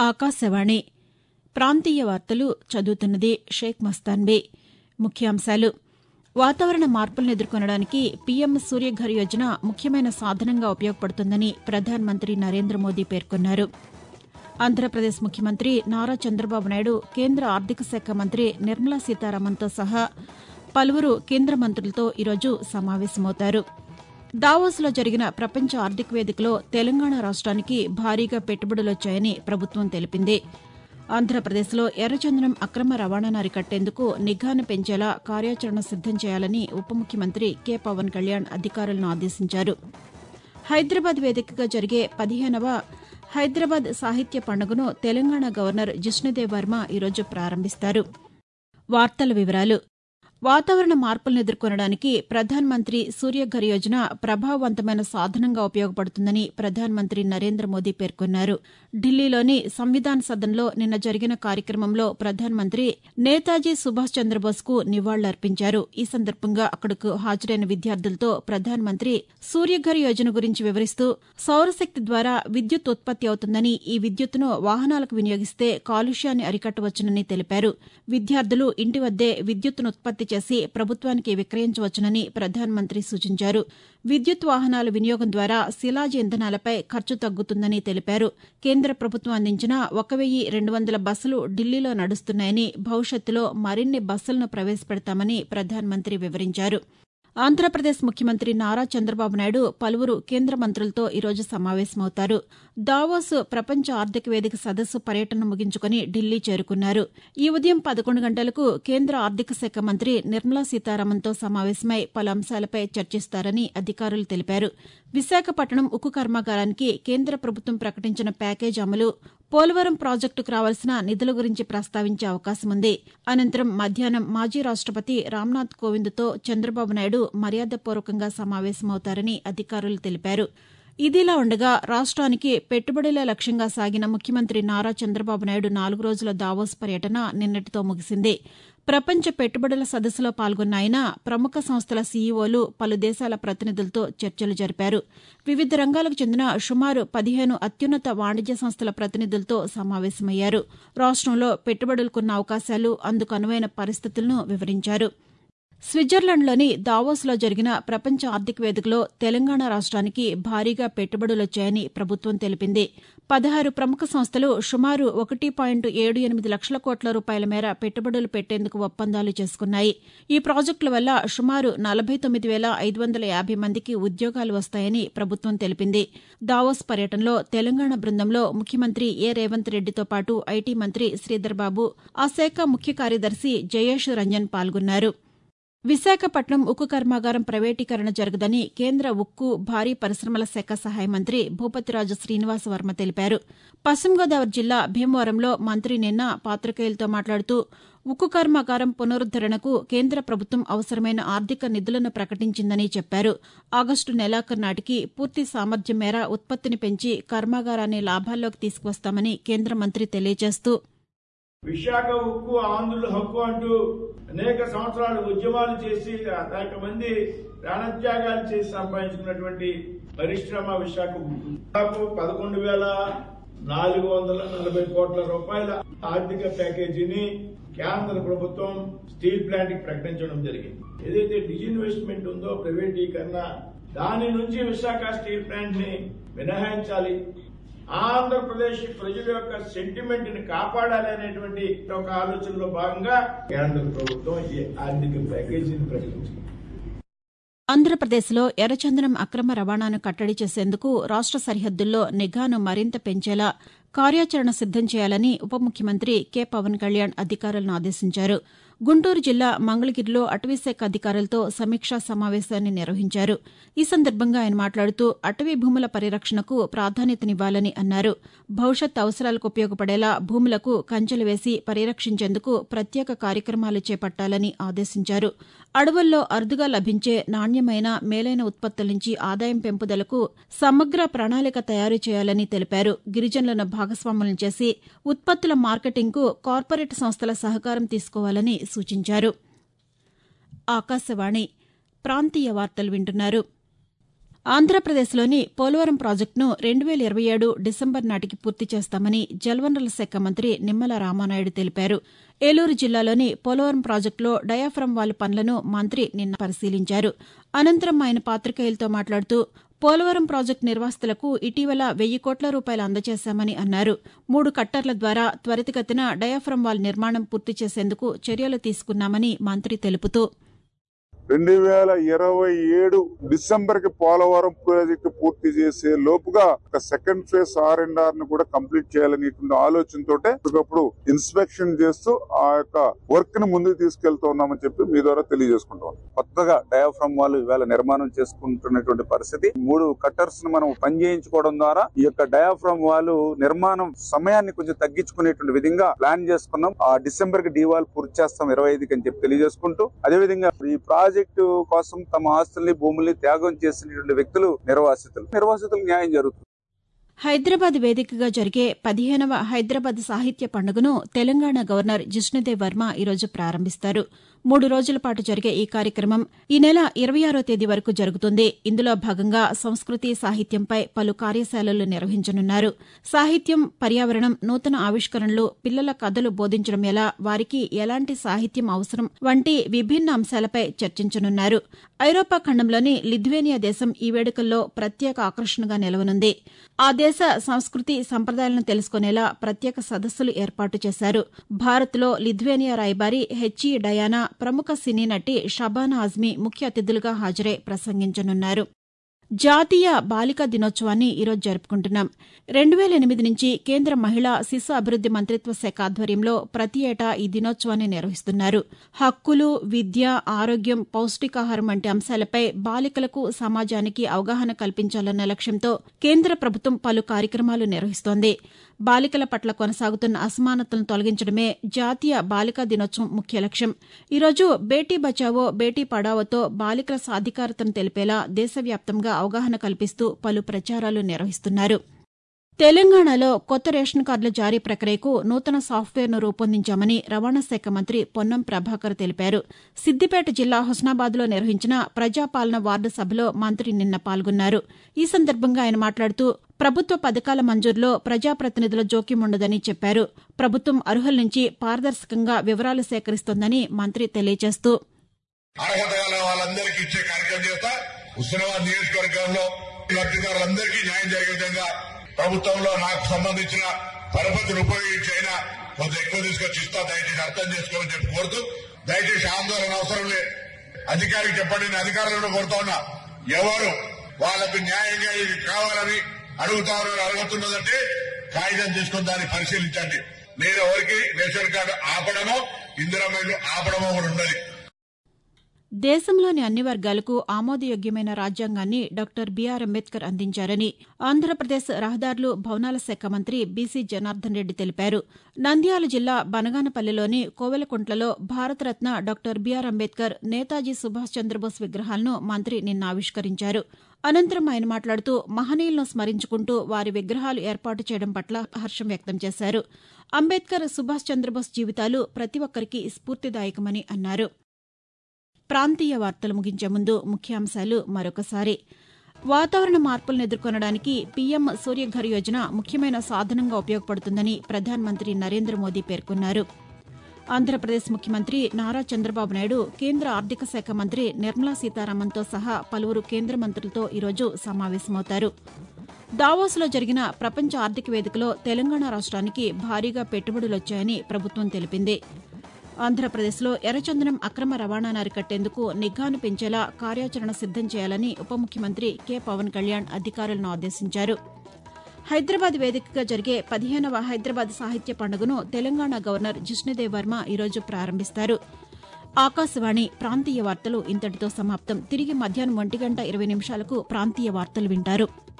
ఆకాశవాణి ప్రాంతీయ వార్తలు చదువుతున్నది షేక్ మస్తాన్బీ ముఖ్యాంశాలు వాతావరణ మార్పులను ఎదుర్కొనడానికి పీఎం సూర్యఘర్ యోజన ముఖ్యమైన సాధనంగా ఉపయోగపడుతుందని ప్రధానమంత్రి నరేంద్ర మోదీ పేర్కొన్నారు ఆంధ్రప్రదేశ్ ముఖ్యమంత్రి నారా చంద్రబాబు నాయుడు కేంద్ర ఆర్థిక శాఖ మంత్రి నిర్మలా సీతారామన్తో సహా పలువురు కేంద్ర మంత్రులతో ఈరోజు సమావేశమవుతారు దావోస్లో జరిగిన ప్రపంచ ఆర్థిక వేదికలో తెలంగాణ రాష్ట్రానికి భారీగా పెట్టుబడులొచ్చాయని ప్రభుత్వం తెలిపింది ఆంధ్రప్రదేశ్లో ఎర్రచందనం అక్రమ రవాణాను అరికట్టేందుకు నిఘాను పెంచేలా కార్యాచరణ సిద్దం చేయాలని ఉప ముఖ్యమంత్రి కె పవన్ కళ్యాణ్ అధికారులను ఆదేశించారు హైదరాబాద్ వేదికగా జరిగే పదిహేనవ హైదరాబాద్ సాహిత్య పండుగను తెలంగాణ గవర్నర్ జిష్ణుదేవ్ వర్మ ఈరోజు ప్రారంభిస్తారు వార్తల వివరాలు వాతావరణ మార్పులను ఎదుర్కొనడానికి ప్రధానమంత్రి సూర్యఘర్ యోజన ప్రభావవంతమైన సాధనంగా ఉపయోగపడుతుందని ప్రధానమంత్రి నరేంద్ర మోదీ పేర్కొన్నారు ఢిల్లీలోని సంవిధాన్ సదన్లో నిన్న జరిగిన కార్యక్రమంలో ప్రధానమంత్రి నేతాజీ సుభాష్ చంద్రబోస్కు నివాళులర్పించారు ఈ సందర్భంగా అక్కడకు హాజరైన విద్యార్థులతో ప్రధానమంత్రి సూర్యఘర్ యోజన గురించి వివరిస్తూ సౌరశక్తి ద్వారా విద్యుత్ ఉత్పత్తి అవుతుందని ఈ విద్యుత్తును వాహనాలకు వినియోగిస్తే కాలుష్యాన్ని అరికట్టవచ్చునని తెలిపారు విద్యార్థులు ఇంటి వద్దే విద్యుత్తును ఉత్పత్తి చేసి ప్రభుత్వానికి విక్రయించవచ్చునని ప్రధానమంత్రి సూచించారు విద్యుత్ వాహనాల వినియోగం ద్వారా శిలాజ ఇంధనాలపై ఖర్చు తగ్గుతుందని తెలిపారు కేంద్ర ప్రభుత్వం అందించిన ఒక వెయ్యి రెండు వందల బస్సులు ఢిల్లీలో నడుస్తున్నాయని భవిష్యత్తులో మరిన్ని బస్సులను ప్రవేశపెడతామని ప్రధానమంత్రి వివరించారు ఆంధ్రప్రదేశ్ ముఖ్యమంత్రి నారా చంద్రబాబు నాయుడు పలువురు కేంద్ర మంత్రులతో ఈరోజు సమావేశమవుతారు దావోస్ ప్రపంచ ఆర్థిక వేదిక సదస్సు పర్యటన ముగించుకుని ఢిల్లీ చేరుకున్నారు ఈ ఉదయం పదకొండు గంటలకు కేంద్ర ఆర్థిక శాఖ మంత్రి నిర్మలా సీతారామన్తో సమావేశమై పలు అంశాలపై చర్చిస్తారని అధికారులు తెలిపారు విశాఖపట్నం ఉక్కు కర్మాగారానికి కేంద్ర ప్రభుత్వం ప్రకటించిన ప్యాకేజ్ అమలు పోలవరం ప్రాజెక్టుకు రావాల్సిన నిధుల గురించి ప్రస్తావించే అవకాశం ఉంది అనంతరం మధ్యాహ్నం మాజీ రాష్టపతి రామ్నాథ్ కోవింద్తో చంద్రబాబు నాయుడు మర్యాదపూర్వకంగా సమావేశమవుతారని అధికారులు తెలిపారు ఇదిలా ఉండగా రాష్ట్రానికి పెట్టుబడుల లక్ష్యంగా సాగిన ముఖ్యమంత్రి నారా చంద్రబాబు నాయుడు నాలుగు రోజుల దావోస్ పర్యటన నిన్నటితో ముగిసింది ప్రపంచ పెట్టుబడుల సదస్సులో పాల్గొన్న ఆయన ప్రముఖ సంస్థల సీఈఓలు పలు దేశాల ప్రతినిధులతో చర్చలు జరిపారు వివిధ రంగాలకు చెందిన సుమారు పదిహేను అత్యున్నత వాణిజ్య సంస్థల ప్రతినిధులతో సమావేశమయ్యారు రాష్టంలో పెట్టుబడులకున్న అవకాశాలు అందుకు అనువైన పరిస్థితులను వివరించారు స్విట్జర్లాండ్లోని దావోస్లో జరిగిన ప్రపంచ ఆర్థిక వేదికలో తెలంగాణ రాష్ట్రానికి భారీగా పెట్టుబడులొచ్చాయని ప్రభుత్వం తెలిపింది పదహారు ప్రముఖ సంస్థలు సుమారు ఒకటి పాయింట్ ఏడు ఎనిమిది లక్షల కోట్ల రూపాయల మేర పెట్టుబడులు పెట్టేందుకు ఒప్పందాలు చేసుకున్నాయి ఈ ప్రాజెక్టుల వల్ల సుమారు నలభై తొమ్మిది వేల ఐదు వందల యాభై మందికి ఉద్యోగాలు వస్తాయని ప్రభుత్వం తెలిపింది దావోస్ పర్యటనలో తెలంగాణ బృందంలో ముఖ్యమంత్రి ఏ రేవంత్ రెడ్డితో పాటు ఐటీ మంత్రి శ్రీధర్ బాబు ఆ శాఖ ముఖ్య కార్యదర్శి జయేష్ రంజన్ పాల్గొన్నారు విశాఖపట్నం ఉక్కు కర్మాగారం ప్రైవేటీకరణ జరగదని కేంద్ర ఉక్కు భారీ పరిశ్రమల శాఖ సహాయ మంత్రి భూపతిరాజు శ్రీనివాస వర్మ తెలిపారు పశ్చిమ గోదావరి జిల్లా భీమవరంలో మంత్రి నిన్న పాతికేయులతో మాట్లాడుతూ ఉక్కు కర్మాగారం పునరుద్దరణకు కేంద్ర ప్రభుత్వం అవసరమైన ఆర్థిక నిధులను ప్రకటించిందని చెప్పారు ఆగస్టు నెలాఖరు నాటికి పూర్తి సామర్థ్యం మేర ఉత్పత్తిని పెంచి కర్మాగారాన్ని లాభాల్లోకి తీసుకువస్తామని కేంద్ర మంత్రి తెలియజేస్తూ విశాఖ ఉక్కు ఆంధ్రుల హక్కు అంటూ అనేక సంవత్సరాలు ఉద్యమాలు చేసి అనేక మంది ప్రాణత్యాగాలు చేసి సంపాదించుకున్నటువంటి పరిశ్రమ విశాఖ ఉక్కు దాదాపు పదకొండు వేల నాలుగు వందల నలభై కోట్ల రూపాయల ఆర్థిక ప్యాకేజీని కేంద్ర ప్రభుత్వం స్టీల్ ప్లాంట్ కి ప్రకటించడం జరిగింది ఏదైతే డిజిన్వెస్ట్మెంట్ ఉందో ప్రైవేటీకరణ దాని నుంచి విశాఖ స్టీల్ ప్లాంట్ ని మినహాయించాలి ఆంధ్రప్రదేశ్ ప్రజల యొక్క సెంటిమెంట్ ని కాపాడాలి అనేటువంటి ఒక ఆలోచనలో భాగంగా కేంద్ర ప్రభుత్వం ఈ ఆర్థిక ప్యాకేజీని ప్రకటించింది ఆంధ్రప్రదేశ్లో ఎర్రచందనం అక్రమ రవాణాను కట్టడి చేసేందుకు రాష్ట సరిహద్దుల్లో నిఘాను మరింత పెంచేలా కార్యాచరణ సిద్దం చేయాలని ఉప ముఖ్యమంత్రి కె పవన్ కళ్యాణ్ అధికారులను ఆదేశించారు గుంటూరు జిల్లా మంగళగిరిలో అటవీశాఖ అధికారులతో సమీక్షా సమావేశాన్ని నిర్వహించారు ఈ సందర్భంగా ఆయన మాట్లాడుతూ అటవీ భూముల పరిరక్షణకు ప్రాధాన్యతనివ్వాలని అన్నారు భవిష్యత్ అవసరాలకు ఉపయోగపడేలా భూములకు కంచెలు వేసి పరిరక్షించేందుకు ప్రత్యేక కార్యక్రమాలు చేపట్టాలని ఆదేశించారు అడవుల్లో అరుదుగా లభించే నాణ్యమైన మేలైన ఉత్పత్తుల నుంచి ఆదాయం పెంపుదలకు సమగ్ర ప్రణాళిక తయారు చేయాలని తెలిపారు గిరిజనులను భాగస్వాములను చేసి ఉత్పత్తుల మార్కెటింగ్కు కార్పొరేట్ సంస్థల సహకారం తీసుకోవాలని సూచించారు ఆకాశవాణి ప్రాంతీయ వార్తలు వింటున్నారు ఆంధ్రప్రదేశ్లోని పోలవరం ప్రాజెక్టును రెండు వేల ఇరవై ఏడు డిసెంబర్ నాటికి పూర్తి చేస్తామని జలవనరుల శాఖ మంత్రి నిమ్మల రామానాయుడు తెలిపారు ఏలూరు జిల్లాలోని పోలవరం ప్రాజెక్టులో డయాఫ్రమ్ వాల్ పనులను మంత్రి నిన్న పరిశీలించారు అనంతరం ఆయన పాతికేయులతో మాట్లాడుతూ పోలవరం ప్రాజెక్టు నిర్వాసితులకు ఇటీవల వెయ్యి కోట్ల రూపాయలు అందజేశామని అన్నారు మూడు కట్టర్ల ద్వారా త్వరితగతిన డయాఫ్రమ్ వాల్ నిర్మాణం పూర్తి చేసేందుకు చర్యలు తీసుకున్నామని మంత్రి తెలుపుతూ రెండు వేల ఇరవై ఏడు డిసెంబర్ కి పోలవరం ప్రాజెక్టు పూర్తి చేసే లోపుగా ఒక second phase R and R ను కూడా కంప్లీట్ చేయాలనేటువంటి ఆలోచనతో ఒకప్పుడు ఇన్స్పెక్షన్ చేస్తూ ఆ యొక్క వర్క్ ని ముందుకు తీసుకెళ్తున్నామని చెప్పి మీ ద్వారా తెలియజేసుకుంటాం కొత్తగా డయాఫ్రమ్ వాళ్ళు ఇవాళ నిర్మాణం చేసుకుంటున్నటువంటి పరిస్థితి మూడు కట్టర్స్ ను మనం పని చేయించుకోవడం ద్వారా ఈ యొక్క డయాఫ్రమ్ వాళ్ళు నిర్మాణం సమయాన్ని కొంచెం తగ్గించుకునేటువంటి విధంగా ప్లాన్ చేసుకున్నాం ఆ డిసెంబర్ కి డీవాల్ పూర్తి చేస్తాం ఇరవై ఐదుకి అని చెప్పి తెలియజేసుకుంటూ అదేవిధంగా ఈ ప్రాజెక్టు కోసం తమ ఆస్తుల్ని భూముల్ని త్యాగం చేసినటువంటి వ్యక్తులు నిర్వాసితులు నిర్వాసితులకు న్యాయం జరుగుతుంది హైదరాబాద్ వేదికగా జరిగే పదిహేనవ హైదరాబాద్ సాహిత్య పండుగను తెలంగాణ గవర్నర్ జిష్ణుదేవ్ వర్మ ఈరోజు ప్రారంభిస్తారు మూడు రోజుల పాటు జరిగే ఈ కార్యక్రమం ఈ నెల ఇరవై ఆరో తేదీ వరకు జరుగుతుంది ఇందులో భాగంగా సంస్కృతి సాహిత్యంపై పలు కార్యశాలలు నిర్వహించనున్నారు సాహిత్యం పర్యావరణం నూతన ఆవిష్కరణలు పిల్లల కథలు బోధించడం ఎలా వారికి ఎలాంటి సాహిత్యం అవసరం వంటి విభిన్న అంశాలపై చర్చించనున్నారు ఐరోపా ఖండంలోని లిథువేనియా దేశం ఈ వేడుకల్లో ప్రత్యేక ఆకర్షణగా నిలవనుంది ఆ దేశ సంస్కృతి సంప్రదాయాలను తెలుసుకునేలా ప్రత్యేక సదస్సులు ఏర్పాటు చేశారు భారత్లో లిథువేనియా రాయబారి హెచ్ఈ డయానా ప్రముఖ సినీ నటి షబానా ఆజ్మీ ముఖ్య అతిథులుగా హాజరై ప్రసంగించనున్నారు జాతీయ బాలికా దినోత్సవాన్ని ఈరోజు జరుపుకుంటున్నాం రెండు వేల ఎనిమిది నుంచి కేంద్ర మహిళా శిశు అభివృద్ది మంత్రిత్వ శాఖ ఆధ్వర్యంలో ప్రతి ఏటా ఈ దినోత్సవాన్ని నిర్వహిస్తున్నారు హక్కులు విద్య ఆరోగ్యం పౌష్టికాహారం వంటి అంశాలపై బాలికలకు సమాజానికి అవగాహన కల్పించాలన్న లక్ష్యంతో కేంద్ర ప్రభుత్వం పలు కార్యక్రమాలు నిర్వహిస్తోంది బాలికల పట్ల కొనసాగుతున్న అసమానతలను తొలగించడమే జాతీయ బాలికా దినోత్సవం ముఖ్య లక్ష్యం ఈరోజు బేటీ బచావో బేటీ పడావోతో బాలికల సాధికారతను తెలిపేలా దేశవ్యాప్తంగా అవగాహన కల్పిస్తూ పలు ప్రచారాలు నిర్వహిస్తున్నారు తెలంగాణలో కొత్త రేషన్ కార్డుల జారీ ప్రక్రియకు నూతన సాఫ్ట్వేర్ను రూపొందించామని రవాణా శాఖ మంత్రి పొన్నం ప్రభాకర్ తెలిపారు సిద్దిపేట జిల్లా హుస్నాబాద్లో నిర్వహించిన ప్రజాపాలన వార్డు సభలో మంత్రి నిన్న పాల్గొన్నారు ఈ సందర్భంగా ఆయన మాట్లాడుతూ ప్రభుత్వ పథకాల మంజూరులో ప్రజాప్రతినిధుల జోక్యం ఉండదని చెప్పారు ప్రభుత్వం అర్హుల నుంచి పారదర్శకంగా వివరాలు సేకరిస్తోందని మంత్రి తెలియజేస్తూ అర్హత గల వాళ్ళందరికీ ఇచ్చే కార్యక్రమం చేస్తా హుస్నాబాద్ నియోజకవర్గంలో లబ్దిదారులందరికీ న్యాయం జరిగే విధంగా ప్రభుత్వంలో నాకు సంబంధించిన పరపతిని ఉపయోగించి అయినా కొంత ఎక్కువ తీసుకొచ్చి ఇస్తా దయచేసి అర్థం చేసుకోమని చెప్పి కోరుతూ దయచేసి ఆందోళన అవసరం లేదు అధికారికి చెప్పండి నేను అధికారులను కోరుతా ఉన్నా ఎవరు వాళ్ళకు న్యాయంగా ఇది కావాలని అడుగుతారో అడుగుతున్నదంటే కాగితం తీసుకుని దాన్ని పరిశీలించండి నేను ఎవరికి రేషన్ కార్డు ఆపడమో ఇందిరమ్మ ఆపడమో కూడా ఉండదు దేశంలోని అన్ని వర్గాలకు ఆమోదయోగ్యమైన రాజ్యాంగాన్ని డాక్టర్ బీఆర్ అంబేద్కర్ అందించారని ఆంధ్రప్రదేశ్ రహదారులు భవనాల శాఖ మంత్రి బీసీ జనార్దన్ రెడ్డి తెలిపారు నంద్యాల జిల్లా బనగానపల్లిలోని కోవెలకుంట్లలో భారతరత్న డాక్టర్ బీఆర్ అంబేద్కర్ నేతాజీ సుభాష్ చంద్రబోస్ విగ్రహాలను మంత్రి నిన్న ఆవిష్కరించారు అనంతరం ఆయన మాట్లాడుతూ మహనీయులను స్మరించుకుంటూ వారి విగ్రహాలు ఏర్పాటు చేయడం పట్ల హర్షం వ్యక్తం చేశారు అంబేద్కర్ సుభాష్ చంద్రబోస్ జీవితాలు ప్రతి ఒక్కరికి స్ఫూర్తిదాయకమని అన్నారు ప్రాంతీయ వార్తలు ముగించే ముందు ముఖ్యాంశాలు మరొకసారి వాతావరణ మార్పులను ఎదుర్కొనడానికి పీఎం సూర్యఘర్ యోజన ముఖ్యమైన సాధనంగా ఉపయోగపడుతుందని ప్రధానమంత్రి నరేంద్ర మోదీ పేర్కొన్నారు ఆంధ్రప్రదేశ్ ముఖ్యమంత్రి నారా చంద్రబాబు నాయుడు కేంద్ర ఆర్థిక శాఖ మంత్రి నిర్మలా సీతారామన్తో సహా పలువురు కేంద్ర మంత్రులతో ఈరోజు సమావేశమవుతారు దావోస్లో జరిగిన ప్రపంచ ఆర్థిక వేదికలో తెలంగాణ రాష్ట్రానికి భారీగా పెట్టుబడులొచ్చాయని ప్రభుత్వం తెలిపింది ఆంధ్రప్రదేశ్లో ఎర్రచందనం అక్రమ రవాణాను అరికట్టేందుకు నిఘాను పెంచేలా కార్యాచరణ సిద్దం చేయాలని ఉప ముఖ్యమంత్రి కె పవన్ కళ్యాణ్ అధికారులను ఆదేశించారు హైదరాబాద్ వేదికగా జరిగే పదిహేనవ హైదరాబాద్ సాహిత్య పండుగను తెలంగాణ గవర్నర్ జిష్ణుదేవ్ వర్మ ఈరోజు ప్రారంభిస్తారు ఆకాశవాణి ప్రాంతీయ వార్తలు ఇంతటితో సమాప్తం తిరిగి మధ్యాహ్నం ఒంటి గంట ఇరవై నిమిషాలకు ప్రాంతీయ వార్తలు వింటారు